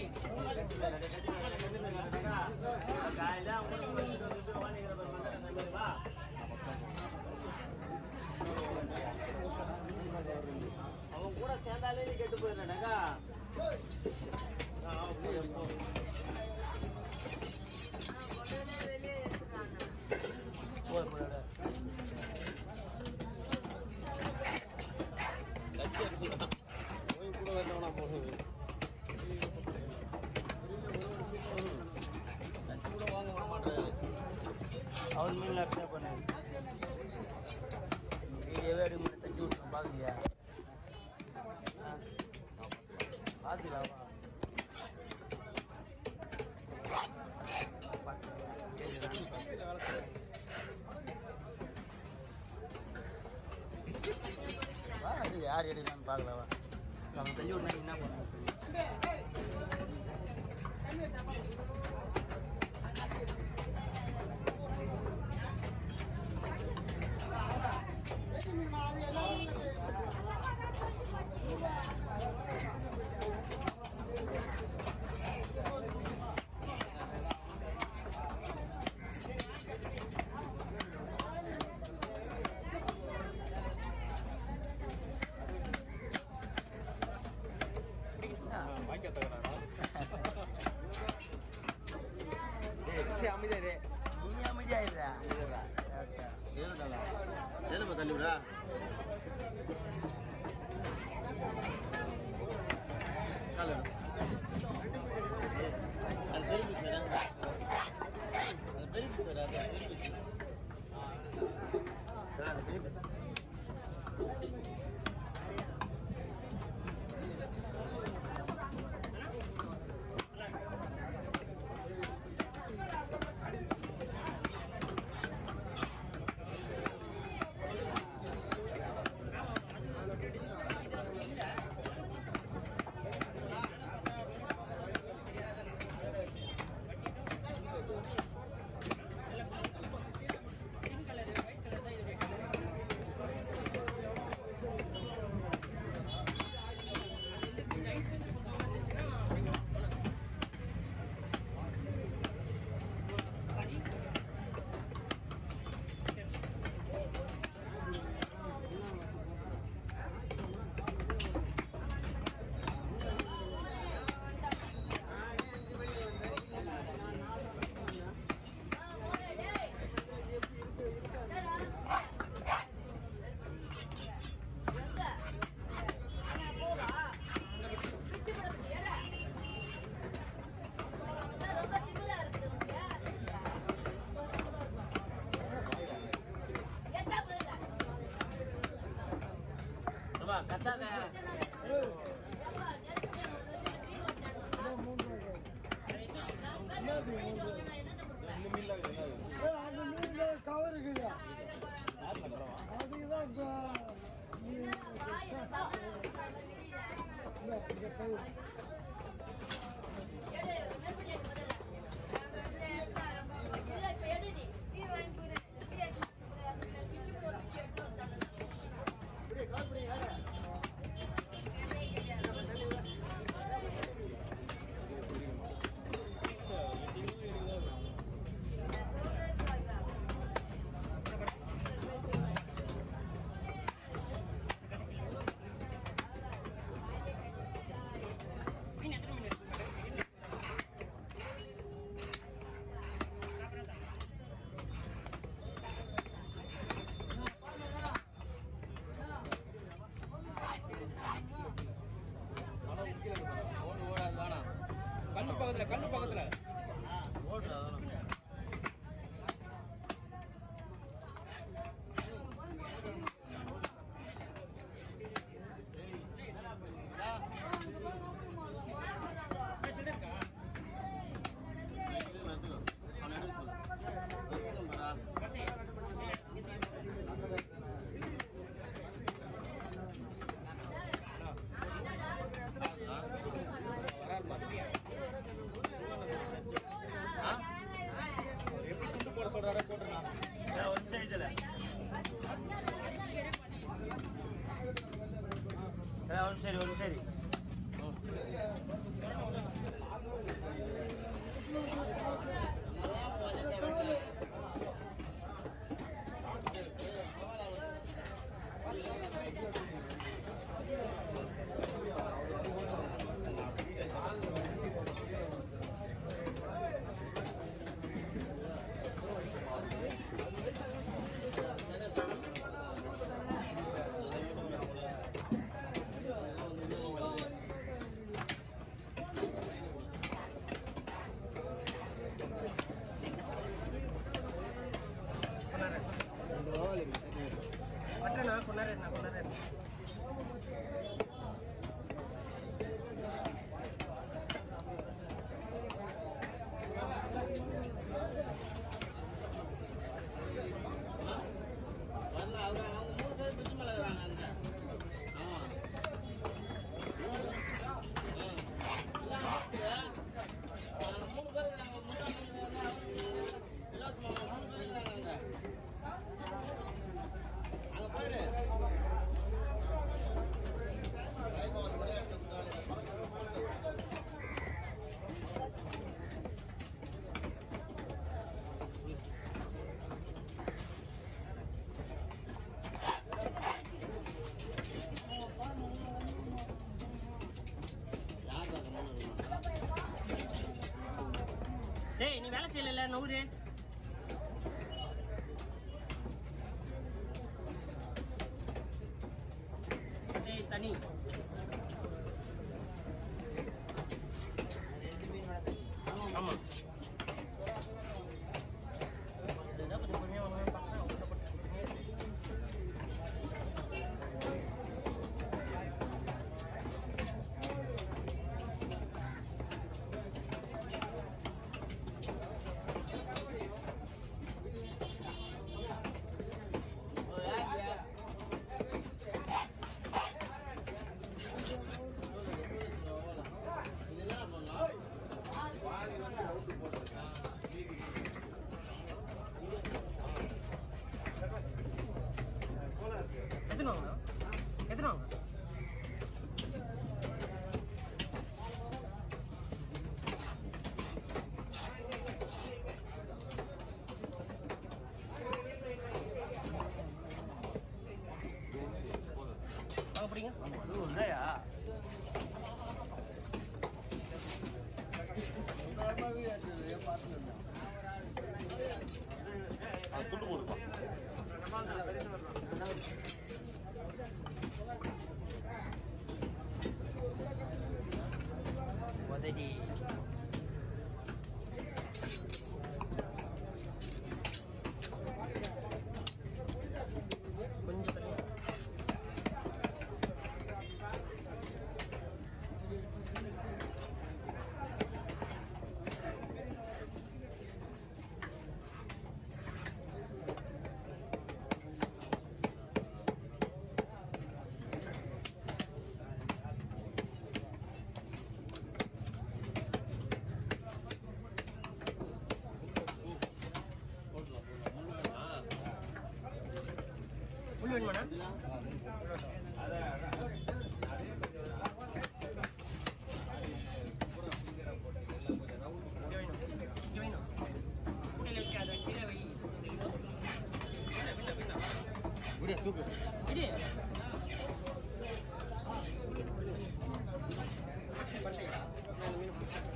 அவன் கூட சேர்ந்தாலே நீ கெட்டு போயிடலடாக்கா போய் கூட வரணும் போகுது லட்சம் கூட வாங்க விட மாட்டாரு அவர் மீன் அக்செப்ட் பண்ணாரு வீடியோவே எடுக்க முடியும் தச்சு விட்டுரும் பார்க்கலையா பார்த்துக்கலாமா வா அது யார் எடுக்கலான்னு பார்க்கல வா நம்ம தச்சு விட்டா என்ன பண்ணுவோம் அமைதியாரு நீ அமைதியாயிடுறா சேலப்பா தள்ளி விடா கால் எடு. அது பெரிய piece டா. அது பெரிய piece டா, அது பெரிய piece. டா, அது பெரிய piece. அப்பா, கத்தாத. அந்த மீன்ல கவர் இருக்குது அதுக்குதான் இந்த மீன் இந்த இங்க பயிர் ஓடு, ஓடாது, வேணாம். கண்ணு பக்கத்துல கண்ணு பக்கத்துல ஓடுறா, வேணாம். அவனை எடுக்க சொல்லு. எடுக்கணும் பாரா. ஆ? பேர் செய்யல நூறு டேய், தனி ஆமா இதுதான் கொஞ்சம் பொறுமையா வாங்கலாம்னு பார்த்தேன், உள்ள போட்டு கொடுத்தீங்க. எத்தனை வாங்க எத்தனை வாங்க வாங்க பிடிங்க இல்லையா உதடி கொஞ்சம் தள்ளி முள் வேணுமாண்ணா இங்க வேணும். இங்க வேணும். கூடையில வைக்காத, கீழே வை. பின்ன, பின்ன, பின்ன. இப்படியே தூக்கு இடி. பட்டை. நான் இந்த மீன் பிடிக்கிறேன்.